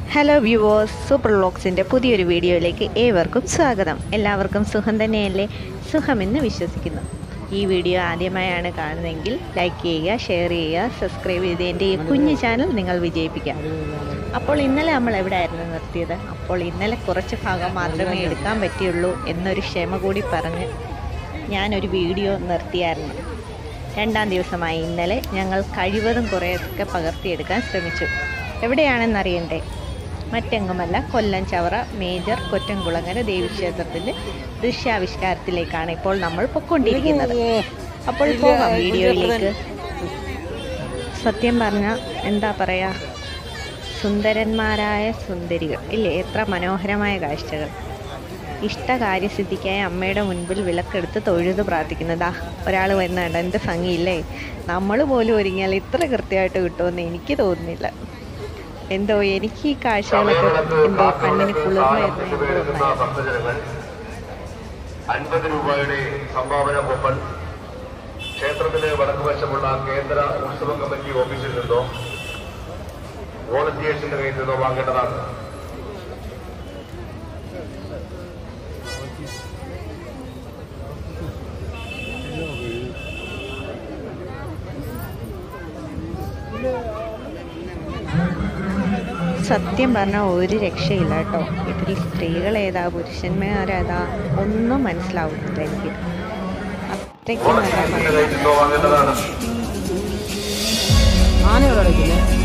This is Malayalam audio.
ഹലോ വ്യൂവേഴ്സ് സൂപ്പർ വ്ളോഗ്സിൻ്റെ പുതിയൊരു വീഡിയോയിലേക്ക് ഏവർക്കും സ്വാഗതം എല്ലാവർക്കും സുഖം തന്നെയല്ലേ സുഖമെന്ന് വിശ്വസിക്കുന്നു ഈ വീഡിയോ ആദ്യമായാണ് കാണുന്നതെങ്കിൽ ലൈക്ക് ചെയ്യുക ഷെയർ ചെയ്യുക സബ്സ്ക്രൈബ് ചെയ്ത് എൻ്റെ ഈ കുഞ്ഞു ചാനൽ നിങ്ങൾ വിജയിപ്പിക്കാം അപ്പോൾ ഇന്നലെ നമ്മൾ എവിടെയായിരുന്നു നിർത്തിയത് അപ്പോൾ ഇന്നലെ കുറച്ച് ഭാഗം മാത്രമേ എടുക്കാൻ പറ്റിയുള്ളൂ എന്നൊരു ക്ഷമ കൂടി പറഞ്ഞ് ഞാനൊരു വീഡിയോ നിർത്തിയായിരുന്നു രണ്ടാം ദിവസമായി ഇന്നലെ ഞങ്ങൾ കഴിവതും കുറേയൊക്കെ പകർത്തിയെടുക്കാൻ ശ്രമിച്ചു എവിടെയാണെന്നറിയണ്ടേ മറ്റെങ്ങുമല്ല കൊല്ലം ചവറ മേജർ കൊറ്റംകുളങ്ങര ദേവീക്ഷേത്രത്തിൻ്റെ ദൃശ്യാവിഷ്കാരത്തിലേക്കാണ് ഇപ്പോൾ നമ്മൾ പൊയ്ക്കൊണ്ടിരിക്കുന്നത് അപ്പോൾ പോകാം വീഡിയോയിലേക്ക് സത്യം പറഞ്ഞാൽ എന്താ പറയുക സുന്ദരന്മാരായ സുന്ദരികൾ ഇല്ലേ എത്ര മനോഹരമായ കാഴ്ചകൾ ഇഷ്ടകാര്യസിദ്ധിക്കായി അമ്മയുടെ മുൻപിൽ വിളക്കെടുത്ത് തൊഴുത് പ്രാർത്ഥിക്കുന്നതാ ഒരാൾ വരുന്നുണ്ട് എന്ത് ഭംഗിയില്ലേ നമ്മൾ പോലും ഒരുങ്ങിയാൽ ഇത്ര കൃത്യമായിട്ട് കിട്ടുമെന്ന് എനിക്ക് തോന്നുന്നില്ല എന്തോ എനിക്ക് ഈ കാഴ്ചകളൊക്കെ എന്തോ കണ്ണിന് കുളിർമയായിരുന്നു എന്ന് തോന്നുന്നു ഭക്തജനങ്ങൾ അൻപത് രൂപയുടെ സംഭാവന കൂപ്പൺ ക്ഷേത്രത്തിന് വടക്കുവശമുള്ള കേന്ദ്ര ഉത്സവ കമ്മിറ്റി ഓഫീസിൽ നിന്നോ വോളണ്ടിയേഴ്സിന്റെ കയ്യിൽ നിന്നോ വാങ്ങേണ്ടതാണ് സത്യം പറഞ്ഞാൽ ഒരു രക്ഷയില്ല കേട്ടോ ഇതിൽ സ്ത്രീകൾ ഏതാ പുരുഷന്മാരേതാ ഒന്നും മനസ്സിലാവുന്നില്ല എനിക്ക് അത്രയ്ക്ക് നല്ല വോളണ്ടിയേഴ്സിന്റെ ഭംഗി കയ്യിൽ നിന്നോ വാങ്ങേണ്ടതാണ് ആന എവിടെ അടയ്ക്കുന്നത്